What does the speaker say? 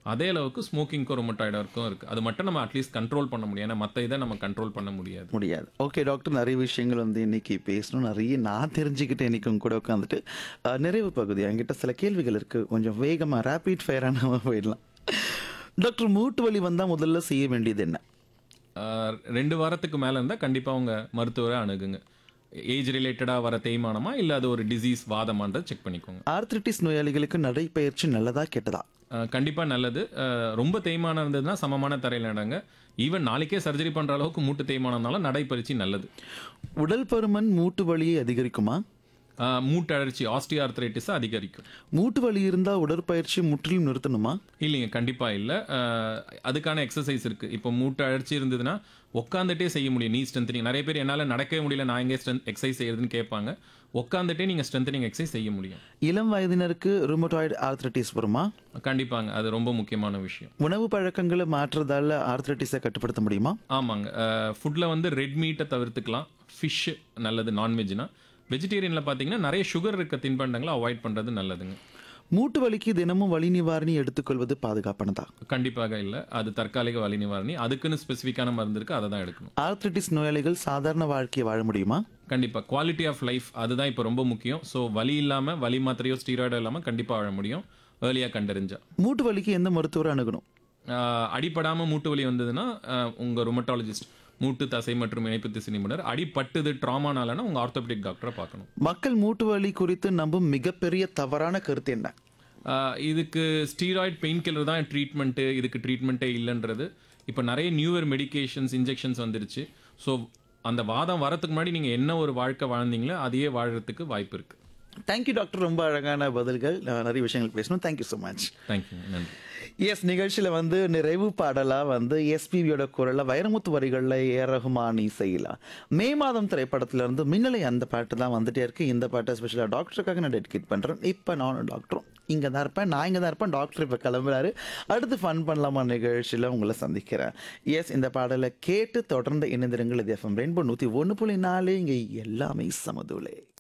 அதே அளவுக்கு ஸ்மோக்கிங்க்கும் ரொமட்டாய்டருக்கும் இருக்குது அது மட்டும் நம்ம அட்லீஸ்ட் கண்ட்ரோல் பண்ண முடியும் ஏன்னா மற்ற இதை நம்ம கண்ட்ரோல் பண்ண முடியாது முடியாது ஓகே டாக்டர் நிறைய விஷயங்கள் வந்து இன்னைக்கு பேசணும் நிறைய நான் தெரிஞ்சுக்கிட்டு இன்னைக்கு உங்க கூட உட்காந்துட்டு அஹ், நிறைவு பகுதி என்கிட்ட சில கேள்விகள் இருக்கு கொஞ்சம் வேகமா ரேபிட் ஃபயராக நம்ம போயிடலாம் டாக்டர் மூட்டு வலி வந்தா முதல்ல செய்ய வேண்டியது என்ன ஆஹ் ரெண்டு வாரத்துக்கு மேலே இருந்தால் கண்டிப்பாக உங்க மருத்துவரை அணுகுங்க ஏஜ் ரிலேட்டடாக வர தேய்மானமா இல்லை அது ஒரு டிசீஸ் வாதமான்றதை செக் பண்ணிக்கோங்க ஆர்த்ரிட்டிஸ் நோயாளிகளுக்கு நடைப்பயிற்சி நல்லதா கெட்டதா கண்டிப்பாக நல்லது ஆஹ் ரொம்ப தேய்மானம் இருந்ததுன்னா சமமான தரையில் நடங்க ஈவன் நாளைக்கே சர்ஜரி பண்ணுற அளவுக்கு மூட்டு தேய்மானம்னால நடைப்பயிற்சி நல்லது உடல் பருமன் மூட்டு வலியை அதிகரிக்குமா ஆஹ் மூட்டு அழற்சி ஆஸ்டியார்த்ரைட்டிஸை அதிகரிக்கும் மூட்டு வலி இருந்தா உடற்பயிற்சி முற்றிலும் நிறுத்தணுமா இல்லைங்க கண்டிப்பாக இல்லை அதுக்கான எக்ஸசைஸ் இருக்குது இப்போ மூட்டு அழற்சி இருந்ததுன்னா உட்காந்துட்டே செய்ய முடியும் நீ ஸ்ட்ரென்த்னிங் நிறைய பேர் என்னால் நடக்கவே முடியல நான் எங்கே ஸ்ட்ரென்த் எக்ஸசைஸ் செய்யறதுன்னு கேட்பாங்க உட்காந்துட்டே நீங்கள் ஸ்ட்ரென்த்னிங் எக்ஸசைஸ் செய்ய முடியும் இளம் வயதினருக்கு ருமட்டாய்டு ஆர்த்ரிட்டிஸ் வருமா கண்டிப்பாங்க அது ரொம்ப முக்கியமான விஷயம் உணவு பழக்கங்களை மாற்றுறதால ஆர்த்ரிட்டிஸை கட்டுப்படுத்த முடியுமா ஆமாங்க ஃபுட்டில் வந்து ரெட் மீட்டை தவிர்த்துக்கலாம் ஃபிஷ் நல்லது நான்வெஜ்னா வெஜிடேரியனில் பார்த்தீங்கன்னா நிறைய சுகர் இருக்க தின்பண்டங்களை அவாய்ட் பண்ணுறது நல்லதுங்க மூட்டு வலிக்கு தினமும் வலி நிவாரணி எடுத்துக்கொள்வது பாதுகாப்பானதா கண்டிப்பாக இல்லை அது தற்காலிக வலி நிவாரணி அதுக்குன்னு ஸ்பெசிஃபிக்கான மருந்து இருக்குது அதை தான் எடுக்கணும் ஆர்த்ரிட்டிஸ் நோயாளிகள் சாதாரண வாழ்க்கையை வாழ முடியுமா கண்டிப்பாக குவாலிட்டி ஆஃப் லைஃப் அதுதான் இப்போ ரொம்ப முக்கியம் ஸோ வலி இல்லாமல் வலி மாத்திரையோ ஸ்டீராய்டோ இல்லாமல் கண்டிப்பாக வாழ முடியும் ஏர்லியாக கண்டறிஞ்சா மூட்டு வலிக்கு எந்த மருத்துவரை அணுகணும் ஆஹ் அடிபடாம மூட்டு வலி வந்ததுன்னா ஆஹ் உங்க ருமட்டாலஜிஸ்ட் மூட்டு தசை மற்றும் இணைப்பு திசை நிபுணர் அடிபட்டுது ட்ராமானாலனா உங்க ஆர்த்தோபெடிக் டாக்டரை பார்க்கணும் மக்கள் மூட்டு வலி குறித்து நம்பும் மிகப்பெரிய தவறான கருத்து என்ன ஆஹ் இதுக்கு ஸ்டீராய்ட் பெயின் கில்லர் தான் ட்ரீட்மெண்ட்டு இதுக்கு ட்ரீட்மெண்ட்டே இல்லைன்றது இப்போ நிறைய நியூவர் மெடிகேஷன்ஸ் இன்ஜெக்ஷன்ஸ் வந்துருச்சு ஸோ அந்த வாதம் வரதுக்கு முன்னாடி நீங்கள் என்ன ஒரு வாழ்க்கை வாழ்ந்தீங்களோ அதையே வாழறதுக்கு வாய்ப்பு இருக்குது தேங்க்யூ டாக்டர் ரொம்ப அழகான பதில்கள் நான் நிறைய விஷயங்கள் பேசணும் தேங்க்யூ ஸோ மச் தேங்க்யூ நன்றி எஸ் நிகழ்ச்சியில் வந்து நிறைவு பாடலாக வந்து எஸ்பிபியோட குரலில் வைரமுத்து வரிகளில் ஏ ரஹ்மான் இசையில் மே மாதம் திரைப்படத்துல இருந்து மின்னலை அந்த பாட்டு தான் வந்துட்டே இருக்கு இந்த பாட்டை ஸ்பெஷலாக டாக்டருக்காக நான் டெடிகேட் பண்ணுறேன் இப்போ நானும் டாக்டரும் இங்கே தான் இருப்பேன் நான் இங்கே தான் இருப்பேன் டாக்டர் இப்போ கிளம்புறாரு அடுத்து ஃபன் பண்ணலாமா நிகழ்ச்சியில் உங்களை சந்திக்கிறேன் எஸ் இந்த பாடலை கேட்டு தொடர்ந்து இணைந்திருங்கள் இது எஃப்எம் ரெயின்போ நூற்றி ஒன்று புள்ளி நாலு இங்கே எல்லாமே சமதுலே